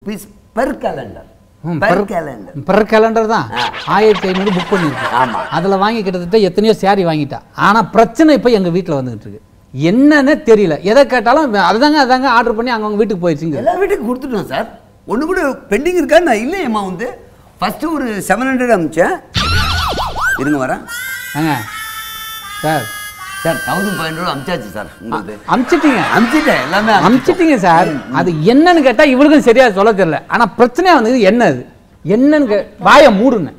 Rupees per calendar ம், per per- calendar பிற calendar தான் ஆ. ஆயிரத்தி ஐநூறு புக் பண்ணியிருக்கேன் ஆமா அதில் வாங்கி கிட்டத்தட்ட எத்தனையோ சேரீ வாங்கிட்டா ஆனால் பிரச்சனை இப்போ எங்கள் வீட்டில் வந்துகிட்டு இருக்கு என்னன்னே தெரியல எதை கேட்டாலும் அதுதாங்க அதாங்க ஆர்டர் பண்ணி அவங்கவுங்க வீட்டுக்கு போயிடுச்சுங்க எல்லா வீட்டுக்கும் கொடுத்துட்டோம் சார் ஒன்று கூட பெண்டிங் இருக்கா நான் இல்லையம்மா வந்து ஃபஸ்ட்டு ஒரு செவன் ஹண்ட்ரட் அமிச்சேன் இருங்க வரேன் ஏங்க sir sir thousand five hundred அமிச்சாச்சு சார் உங்களுக்கு அமுச்சிட்டீங்க அமிச்சிட்டேன் எல்லாமே அமிச்சிட்டோம். அமுச்சிட்டீங்க சார் அது என்னன்னு கேட்டால் இவளுக்கும் சரியா சொல்ல தெரியல ஆனால் பிரச்சனையாக வந்தது என்ன அது என்னன்னு கே வாயை மூடுங்க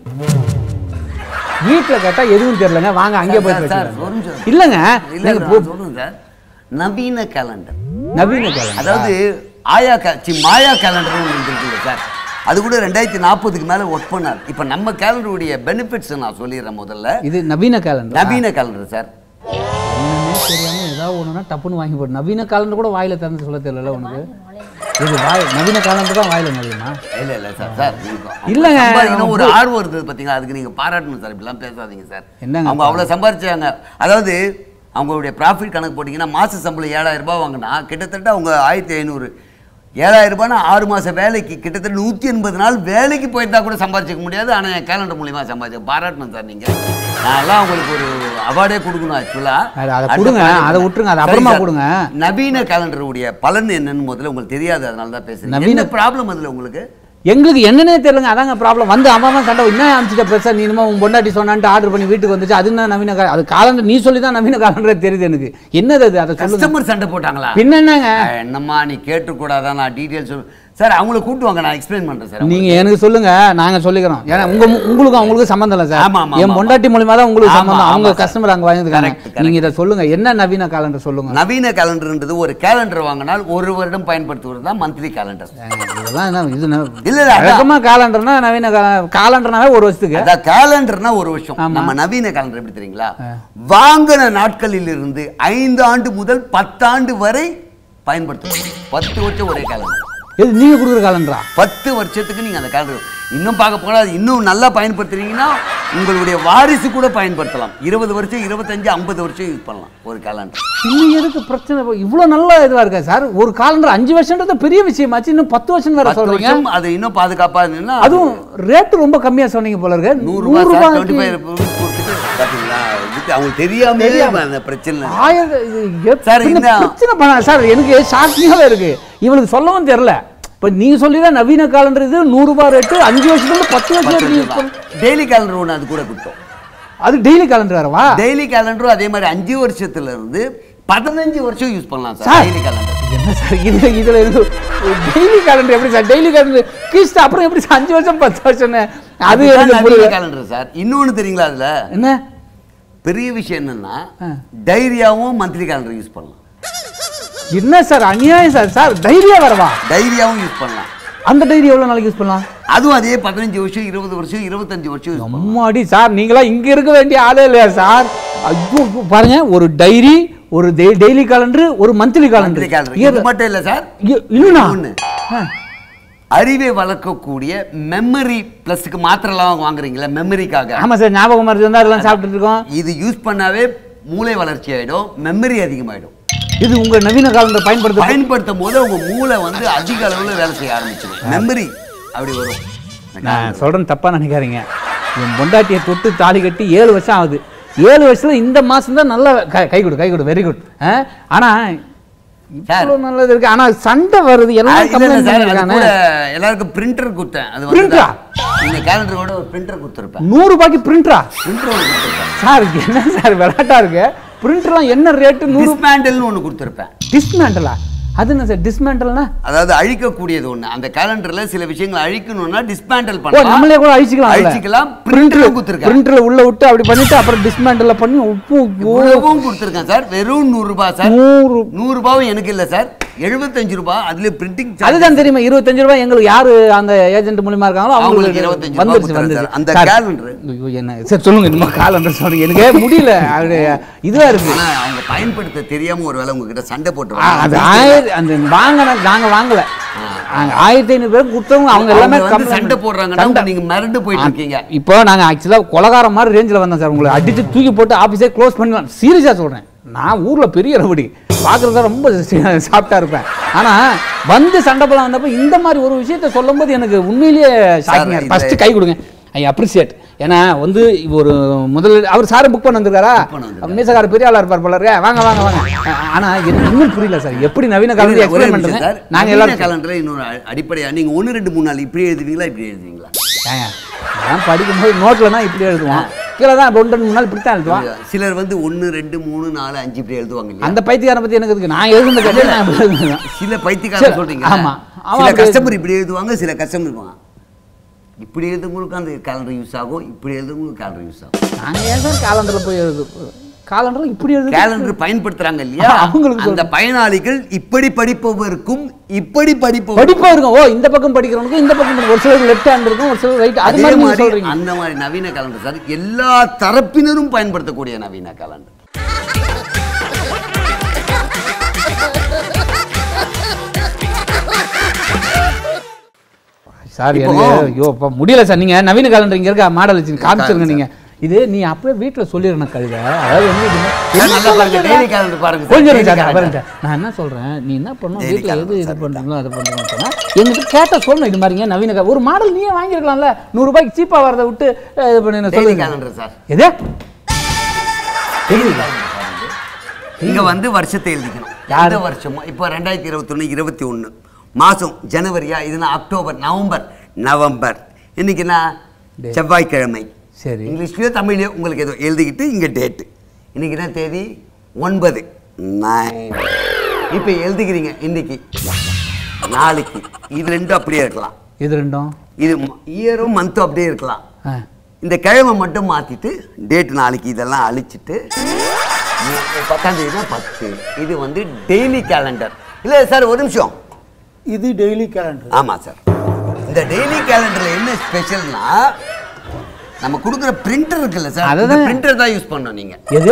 வீட்டில் கேட்டால் எதுவும் தெரியலங்க வாங்க அங்கே போய் சார், சார், பேசலாம் ஒரு நிமிஷம். இல்லைங்க இல்ல, நீங்க நான் போ- சொல்றேன் சார் நவீன கேலண்டர் நவீன கேளுங்க அதாவது ஆயா கே சி மாயா கேலண்டர் ஒன்று இருக்குல்ல சார் அது கூட ரெண்டாயிரத்தி நாற்பதுக்கு மேலே ஒர்க் பண்ணார் இப்போ நம்ம கேலண்டருடைய பெனிஃபிட்ஸ் நான் சொல்லிடுறேன் முதல்ல இது நவீன கேலண்டர் நவீன கேலண்டர் சார் என்னன்னே தெரியாம ஏதாவது ஒண்ணுனா டப்புன்னு வாங்கி போடு நவீன காலண்டர் கூட வாயில திறந்து சொல்ல தெரியல உனக்கு இது வாய் நவீன காலண்டர் தான் வாயில நவீனா இல்ல இல்ல சார் சார் நீங்க இல்லைங்க. சம்பாதிக்கணும் ஒரு ஆர்வம் இருந்தது பார்த்தீங்களா அதுக்கு நீங்க பாராட்டணும் சார் இப்படிலாம் பேசாதீங்க சார் என்னங்க அவங்க அவ்வளோ சம்பாரிச்சாங்க அதாவது அவங்களுடைய ப்ராஃபிட் கணக்கு போட்டிங்கன்னா மாச சம்பளம் ஏழாயிரம் ரூபாய் வாங்கினா கிட்டத்தட்ட அவங்க ஆயிரத்தி ஐநூறு ஏழாயிரம் ரூபாய்னா ஆறு மாச வேலைக்கு கிட்டத்தட்ட நூற்றி எண்பது நாள் வேலைக்கு போயிருந்தா கூட சம்பாரிச்சிக்க முடியாது ஆனால் என் கேலண்டர் மூலியமா சம்பாதிச்சேன் பாராட்டணும் சார் நீங்க நான் எல்லாம் உங்களுக்கு ஒரு அவார்டே கொடுக்கணும் அது- அதை ஆக்சுவலாக கொடுங்க, அதை விட்டுருங்க, அதை அப்புறமா கொடுங்க. நவீன கேலண்டருடைய பலன் என்னன்னு முதல்ல உங்களுக்கு தெரியாது அதனால தான் பேசுறேன் நவீன- என்ன ப்ராப்ளம் அதுல உங்களுக்கு எங்களுக்கு என்னன்னே தெரியலங்க அதாங்க ப்ராப்ளம் வந்து அவன் அவன் சண்டை என்ன அனுப்பிச்சிட்ட பெருசா நீ என்னமோ உன் பொண்டாட்டி சொன்னான்ட்டு ஆர்டர் பண்ணி வீட்டுக்கு வந்துச்சு அது என்ன நவீன கா- அது காலண்டர் நீ சொல்லி தான் நவீன காலண்டரே தெரியுது எனக்கு என்னது அது அதை சொல்லுங்க கஸ்டமர் சண்டை போட்டாங்களா பின்ன என்னங்க அஹ், என்னம்மா நீ கேட்டுக்கூடாதா நான் டீட்டெயில் சொல்லு சார் அவங்கள கூட்டு வாங்க நான் எக்ஸ்பிளைன் பண்றேன் சார் நீங்க எனக்கு சொல்லுங்க நாங்க சொல்லிக்கிறோம் ஏன்னா உங்க உங்களுக்கும் அவங்களுக்கும் சம்பந்தம் இல்லை சார் ஆமா, ஆமா, என் ஆமா. பொண்டாட்டி மூலியமா தான் உங்களுக்கு ஆமா, சம்பந்தம் ஆமா, அவங்க சார். கஸ்டமர் அங்க வாங்கியிருக்காங்க Correct, correct. நீங்க இதை சொல்லுங்க என்ன நவீன காலண்டர் சொல்லுங்க நவீன கேலண்டர்ன்றது ஒரு கேலண்டர் வாங்கினால் ஒரு வருடம் பயன்படுத்துவது தான் மந்த்லி கேலண்டர் ஏங்க, இதெல்லாம் என்ன இது ந- இல்ல, இல்ல, அதான். வழக்கமா காலண்டர்னா நவீன கால- காலண்டர்னாவே ஒரு வருஷத்துக்கு அதான் கேலண்டர்னா ஒரு வருஷம் ஆமா. நம்ம நவீன கேலண்டர் எப்படி தெரியுங்களா வாங்கின நாட்களில் இருந்து ஐந்து ஆண்டு முதல் பத்தாண்டு வரை பயன்படுத்த முடியும் பத்து வருஷம் ஒரே கேலண்டர் இது நீங்க கொடுக்குற காலண்டரா பத்து வருஷத்துக்கு நீங்கள் அந்த கேலண்டர் இன்னும் பார்க்க போனால் அது இன்னும் நல்லா பயன்படுத்துறீங்கன்னா உங்களுடைய வாரிசு கூட பயன்படுத்தலாம் இருபது வருஷம் இருபத்தஞ்சு ஐம்பது வருஷம் யூஸ் பண்ணலாம் ஒரு கேலண்டர் இன்னும் எதுக்கு பிரச்சனை இப்போ இவ்வளோ நல்ல இதுவா இருக்கா சார் ஒரு காலண்டர் அஞ்சு வருஷன்றது பெரிய விஷயமாச்சு இன்னும் பத்து வருஷம் வேற பத்து சொல்றீங்க வருஷம் அது இன்னும் பாதுகாப்பாக இருந்ததுன்னா அதுவும் ரேட்டு ரொம்ப கம்மியா சொன்னீங்க போல இருக்கு நூறு நூறு ரூபாய் ரூபாய்க்கு டுவெண்ட்டி ஃபைவ் கொடுத்துட்டு பார்த்தீங்களா இதுக்கு அவங்களுக்கு தெரியாமலே அந்த பிரச்சனை ஆயிரம் இது எப்~ சார், பின்ன இந்த- பிரச்சனை பண்ண சார் எனக்கு ஷாக்கிங்காகவே இருக்கு இவனுக்கு சொல்லவும் தெரியல இப்போ நீங்க சொல்லி தான் நவீன காலண்டர் இது நூறு ரூபாய் ரேட்டு அஞ்சு வருஷத்துல பத்து வருஷம் வரைக்கும் யூஸ் பண்ண டெய்லி கேலண்டர் ஒன்று அது கூட கொடுத்தோம் அது டெய்லி காலண்டர் வரவா டெய்லி கேலண்டரும் அதே மாதிரி அஞ்சு வருஷத்துல இருந்து பதினஞ்சு வருஷம் யூஸ் பண்ணலாம் சார் சார். டெய்லி கேலண்டர் என்ன சார் இது இதுல இருந்து டெய்லி காலண்டர் எப்படி சார் டெய்லி காலண்டர் கீஸ்ட் அப்புறம் எப்படி சார் அஞ்சு வருஷம் பத்து வருஷம்னு அது எனக்கு புரியல கேலண்டர் சார் இன்னொன்னு தெரியுங்களா அதுல என்ன பெரிய விஷயம் என்னன்னா ஆ. டைரியாவும் மந்த்லி கேலண்டர் யூஸ் பண்ணலாம் என்ன சார் அநியாயம் சார் சார் டைரியா வரவா டைரியாவும் யூஸ் பண்ணலாம் அந்த டைரி எவ்வளவு நாளைக்கு யூஸ் பண்ணலாம் அதுவும் அதே பதினஞ்சு வருஷம் இருபது வருஷம் இருபத்தஞ்சு வருஷம் யூஸ் பண்ணலாம் அம்மாடி சார் நீங்களா இங்க இருக்க வேண்டிய ஆளே இல்லையா சார் ஐயோ ஐயோ, பாருங்க ஒரு டைரி ஒரு டெய்லி காலண்டர் ஒரு மந்த்லி மந்த்லி கேலண்டர் இது காலண்டர் மட்டும் இல்ல சார் இன்னும் இன்னொன்னு. அறிவை வளர்க்கக்கூடிய மெமரி பிளஸ்க்கு மாத்திரைலாம் வாங்குறீங்களா மெமரிக்காக ஆமா சார் ஞாபகம் மருந்து இருந்தா அதெல்லாம் சாப்பிட்டுட்டு இருக்கோம் இது யூஸ் பண்ணாவே மூளை வளர்ச்சி ஆயிடும் மெமரி அதிகமாயிடும் இது உங்க நவீன காலண்டர் பயன்படுத்த பயன்படுத்தும் போது உங்க மூளை வந்து அதிக அளவுல வேலை செய்ய ஆரம்பிச்சிடும் மெமரி அப்படி வரும் நான் சொல்றேன் தப்பா நினைக்காதீங்க என் பொண்டாட்டியை தொட்டு தாலி கட்டி ஏழு வருஷம் ஆகுது ஏழு வருஷத்துல இந்த மாசம் தான் நல்லா கை- கை கொடு கை கொடு வெரி குட் ஆனா இவ்வளவு நல்லது இருக்கு ஆனா சண்டை வருது ஆ, எல்லாம் இல்ல, இல்ல கம்ப்ளைண்ட் சார், அது பண்ணிருக்கானே கூட எல்லாருக்கும் பிரிண்டர் கொடுத்தேன் அது Printer ஆ? வந்து இந்த கேலண்டரோட ஒரு பிரிண்டர் கொடுத்துருப்பேன் நூறு ரூபாய்க்கு பிரிண்டரா பிரிண்டர் ஒன்று கொடுத்துருப்பேன் சார் என்ன சார் விளையாட்டா இருக்கு பிரிண்டர்லாம் என்ன ரேட்டு நூறு டிஸ்மேண்டல்னு ஒன்று கொடுத்துருப்பேன் டிஸ்மேண்டலா அது என்ன சார் டிஸ்மேண்டல்னா அதாவது அழிக்கக்கூடியது ஒண்ணு அந்த கேலண்டர்ல சில விஷயங்களை அழிக்கணும்னா டிஸ்மேண்டல் ஓ பண்ணலாம் நம்மளே கூட அழிச்சிக்கலாம் அதுல. அழிச்சிக்கலாம் பிரிண்டர் பிரிண்டரும் கொடுத்துருக்கேன் பிரிண்டர்ல உள்ள விட்டு அப்படி பண்ணிட்டு அப்புறம் டிஸ்மேண்டல்ல பண்ணி உப்பு ஓ, இவ்வளவும் கொடுத்துருக்கேன் சார் வெறும் நூறு ரூபாய் சார் நூறு நூறு ரூபாயும் எனக்கு இல்ல சார் எழுபத்தஞ்சு ரூபாய் அதுல பிரிண்டிங் அதுதான் தெரியுமா இருபத்தஞ்சு ரூபாய் எங்களுக்கு யாரு அந்த ஏஜென்ட் மூலியமா இருக்காங்களோ அவங்களுக்கு அவங்களுக்கு 25 ரூபாய் வந்துருச்சு கொடுத்தாரு வந்துருச்சு சார். அந்த சார், calendar. ஐயோ, என்ன சரி சொல்லுங்க இன்னும் காலண்டர் சொல்லுங்க எனக்கு முடியல அது இதுவா இருக்கு ஆனா அவங்க பயன்படுத்த தெரியாம ஒருவேளை உங்ககிட்ட சண்டை போட்டு ஆ, அது ஆயிரம் அந்த வாங்கின நாங்க வாங்கல நாங்க ஆயிரத்தி ஐநூறு பேர் கொடுத்தவங்க அவங்க எல்லாமே அவங்க வந்து complaint சண்டை பண்ணி- போடுறாங்கன்னா சண்டை. நீங்க மிரண்டு போயிட்டு இருக்கீங்க இப்போ நாங்க ஆக்சுவலா கொலகாரம் மாதிரி ரேஞ்சில் வந்தோம் சார் உங்களை அடிச்சு தூக்கி போட்டு ஆஃபீஸே க்ளோஸ் பண்ணலாம் சீரியஸாக சொல்றேன் நான் ஊர்ல பெரிய ரவுடி பார்க்குறதா ரொம்ப சாப்பிட்டா இருப்பேன் ஆனா வந்து சண்டை போலாம் வந்தப்ப இந்த மாதிரி ஒரு விஷயத்த சொல்லும்போது எனக்கு உண்மையிலேயே ஷாக்கிங் இது- ஃபர்ஸ்ட் கை கொடுங்க ஐ அப்ரிசியேட் ஏன்னா வந்து ஒரு முதல் அவர் சாரை புக் பண்ண வந்திருக்காரா பண்ண வந்திருக்காரு. மீசக்கார பெரிய ஆளா இருப்பார் போல இருக்கே. வாங்க வாங்க வாங்க அ- ஆனா எனக்கு இன்னும் புரியல சார் எப்படி நவீன காலம் ஒரே எக்ஸ்பிளைன் நிமிஷம் பண்றேன் சார். நாங்க நவீன எல்லாரும் காலண்டர் இன்னொரு அ- அடிப்படையா நீங்க ஒன்று ரெண்டு மூணு நாள் இப்படி எழுதுவீங்களா இப்படி எழுதுவீங்களா ஏங்க, நான் படிக்கும்போது நோட்ல தான் இப்படி எழுதுவோம் கீழே தான் ரெண்டு ரெண்டு மூணு நாள் இப்படி தான் எழுதுவோம் சிலர் வந்து ஒன்று ரெண்டு மூணு நாலு அஞ்சு இப்படி எழுதுவாங்க இல்லையா அந்த பைத்தியக்காரன் பத்தி எனக்கு இருக்கு நான் எழுதுன கேட்டு நான் இப்படி எழுதுவேன் சில சரி, பைத்தியக்காரன் சொல்றீங்க ஆமா. அவன் சில அப்படி- கஸ்டமர் இப்படி எழுதுவாங்க சில கஸ்டமர் இருப்பாங்க இப்படி எழுதுறவங்களுக்கு அந்த கேலண்டர் யூஸ் ஆகும் இப்படி எழுதுறவங்களுக்கு கேலண்டர் யூஸ் ஆகும் நாங்க ஏன் சார் காலண்டர்ல போய் எழுது காலண்டர் இப்படி எழுது கேலண்டர் பயன்படுத்துறாங்க இல்லையா அவங்களுக்கு அந்த பயனாளிகள் இப்படி படிப்பவருக்கும் இப்படி படிப்பவர் படிப்பா இருக்கும் ஓ இந்த பக்கம் படிக்கிறவனுக்கு இந்த பக்கம் படி- ஒரு சிலருக்கு லெஃப்ட் ஹேண்ட் இருக்கும் ஒரு சிலர் ரைட் அது அதே மாதிரி நீங்க மாதிரி சொல்றீங்க அந்த மாதிரி நவீன கேலண்டர் சார் எல்லா தரப்பினரும் பயன்படுத்தக்கூடிய நவீன கேலண்டர் சார் இப்போ- எனக்கு ஐயோ அப்பா முடியல சார் நீங்க நவீன காலண்டர் இங்க இருக்க மாடல் வச்சு காமிச்சிருங்க நீங்க இது நீ அப்பவே வீட்டுல சொல்லிடணும் கழுத அதாவது வந்து இது சார், நல்லா பாருங்க டெய்லி கேலண்டர் பாருங்க சார், கொஞ்சம் daily சார் calendar. பாருங்க சார். நான் என்ன சொல்றேன் நீ என்ன பண்ணும் Daily வீட்டில் எது calendar, இது sir. பண்ணுறீங்களோ அதை பண்ணுறீங்கன்னு சொன்னா எங்கிட்ட கேட்டால் சொல்லணும் இது மாதிரிங்க நவீன கா- ஒரு மாடல் நீயே வாங்கியிருக்கலாம்ல நூறுரூபாய்க்கு சீப்பாக வரதை விட்டு அஹ், இது பண்ணி Daily சொல்லுங்க calendar சார் எது Daily calendar பாருங்க. இங்க வந்து வருஷத்தை எழுதிக்கணும் யாரு? எந்த வருஷமோ இப்போ ரெண்டாயிரத்தி இருபத்தொன்னு இருபத்தி ஒன்று மாதம் ஜனவரியா இதுனா அக்டோபர் நவம்பர் நவம்பர் இன்னைக்கு என்ன செவ்வாய்க்கிழமை சரி இங்கிலீஷ்லயோ தமிழ்லையோ உங்களுக்கு ஏதோ எழுதிக்கிட்டு இங்கே டேட்டு இன்னைக்கு என்ன தேதி ஒன்பது நைன் இப்போ எழுதிக்கிறீங்க இன்னைக்கு நாளைக்கு இது ரெண்டும் அப்படியே இருக்கலாம் இது ரெண்டும் இது இயரும் மந்த்தும் அப்படியே இருக்கலாம் ஆ இந்த கிழமை மட்டும் மாற்றிட்டு டேட் நாளைக்கு இதெல்லாம் அழிச்சிட்டு பத்தாம் தேதி பத்து இது வந்து டெய்லி கேலண்டர் இல்லை சார் ஒரு நிமிஷம் இது டெய்லி கேலண்டர் ஆமாம் சார் இந்த டெய்லி கேலண்டரில் என்ன ஸ்பெஷல்னா நம்ம கொடுக்குற பிரிண்டர் இருக்குல்ல சார் அந்த அதுதான். பிரிண்டர் தான் யூஸ் பண்ணோம் நீங்கள் எது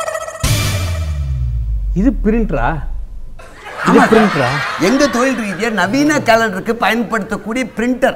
இது பிரிண்டரா இது பிரிண்டரா எங்க தொழில் ரீதியா நவீன கேலண்டருக்கு பயன்படுத்தக்கூடிய பிரிண்டர்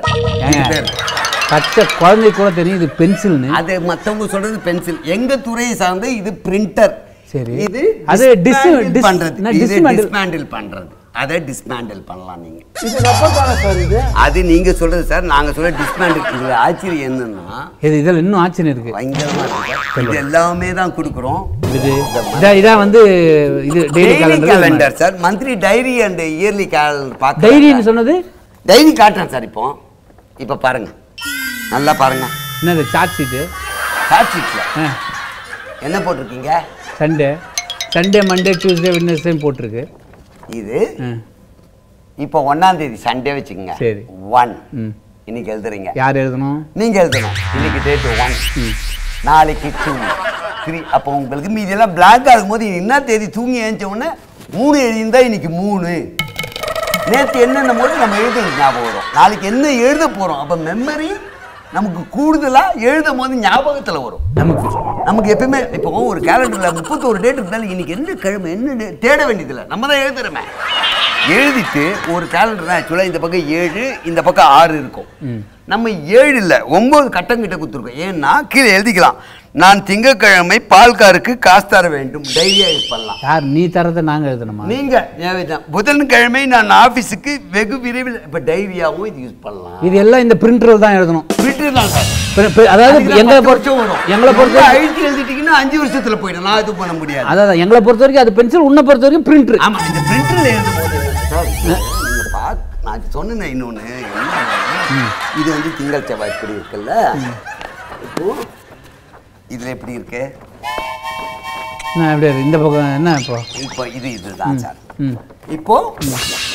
பச்சை குழந்தை கூட தெரியும் இது பென்சில்னு அது மத்தவங்க சொல்றது பென்சில் எங்க துறையை சார்ந்த இது பிரிண்டர் சரி. இது அது dis- dismantle dis- பண்றது என்ன இது dismantle? டிஸ்மேண்டில் பண்றது அதை டிஸ்மேண்டில் பண்ணலாம் நீங்க இது ரப்பர் தானே சார் இது அது நீங்க சொல்றது சார் நாங்க சொல்ற டிஸ்மேண்டில் இதுல ஆச்சரியம் என்னன்னா இது இதில் இன்னும் ஆச்சரியம் இருக்கு பயங்கரமா இருக்கு சார். இது எல்லாமே தான் கொடுக்குறோம் இது இதான் இதான் வந்து இது daily daily calendar calendar sir monthly diary and yearly calendar பார்க்க டைரின்னு சொன்னது டைரி காட்டுறேன் சார் இப்போ இப்போ பாருங்க நல்லா பாருங்க என்னது சார்ட் ஷீட்டு சாட் ஷீட்ல என்ன போட்டிருக்கீங்க Sunday Sunday Monday Tuesday Wednesday போட்டிருக்கு இது ஆ, இப்போ ஒன்னாம் தேதி சண்டே வச்சுக்கோங்க சரி. ஒன் ம் இன்னைக்கு எழுதுறீங்க யார் எழுதணும் நீங்க எழுதணும் இன்னைக்கு டேட் ஒன் நாளைக்கு டூ த்ரீ அப்போ உங்களுக்கு மீதி எல்லாம் பிளாங்காக இருக்கும்போது என்ன தேதி தூங்கி ஏஞ்ச உடனே மூணு எழுதியிருந்தா இன்னைக்கு மூணு நேற்று என்னென்ன போது நம்ம எழுத ஞாபகம் வரும் நாளைக்கு என்ன எழுத போகிறோம் அப்போ மெமரி நமக்கு கூடுதலாக எழுதும் போது ஞாபகத்தில் வரும் நமக்கு நமக்கு எப்பயுமே இப்போ ஒரு கேலண்டரில் முப்பத்தோரு டேட் இருந்தாலும் இன்னைக்கு என்ன கிழமை என்ன date? தேட வேண்டியதில்லை நம்ம தான் எழுதுறோமே எழுதிட்டு ஒரு கேலண்டர் ஆக்சுவலாக இந்த பக்கம் ஏழு இந்த பக்கம் ஆறு இருக்கும் நம்ம ஏழு இல்லை ஒம்பது கட்டம் கிட்ட கொடுத்துருக்கோம் ஏன்னா கீழே எழுதிக்கலாம் நான் திங்கட்கிழமை பால்காருக்கு காசு தர வேண்டும் டைரியா யூஸ் பண்ணலாம் யார் நீ தரதை நாங்கள் எழுதணுமா நீங்க ஞாபகம் புதன்கிழமை நான் ஆஃபீஸுக்கு வெகு விரைவில் இப்போ டைரியாவும் இது யூஸ் பண்ணலாம் இது எல்லாம் இந்த பிரிண்டரில் தான் எழுதணும் விட்டு தான் சார் பிரி- பிரி- அதாவது அதுக்கு எங்களை பத்து பொறுத்த வருஷம் வரும். எங்களை பொறுத்த ரொம்ப வரைக்கும் அழுத்தி எழுதிட்டீங்கன்னா அஞ்சு வருஷத்துல போயிடும் நான் இது பண்ண முடியாது அதான் எங்களை பொறுத்த வரைக்கும் அது பென்சில் உன்னை பொறுத்த வரைக்கும் பிரிண்டர் ஆமா இந்த பிரிண்டர்ல எழுதும் போது சார் நீங்க பாக் நான் சொன்னேன் இன்னொன்னு என்ன இது வந்து திங்கள் செவ்வாய் இப்படி இருக்குல்ல இப்போ இதுல எப்படி இருக்கு எப்படி இருக்கு? இந்த பக்கம் என்ன இப்போ இப்போ இது இதுதான் சார் ம் இப்போ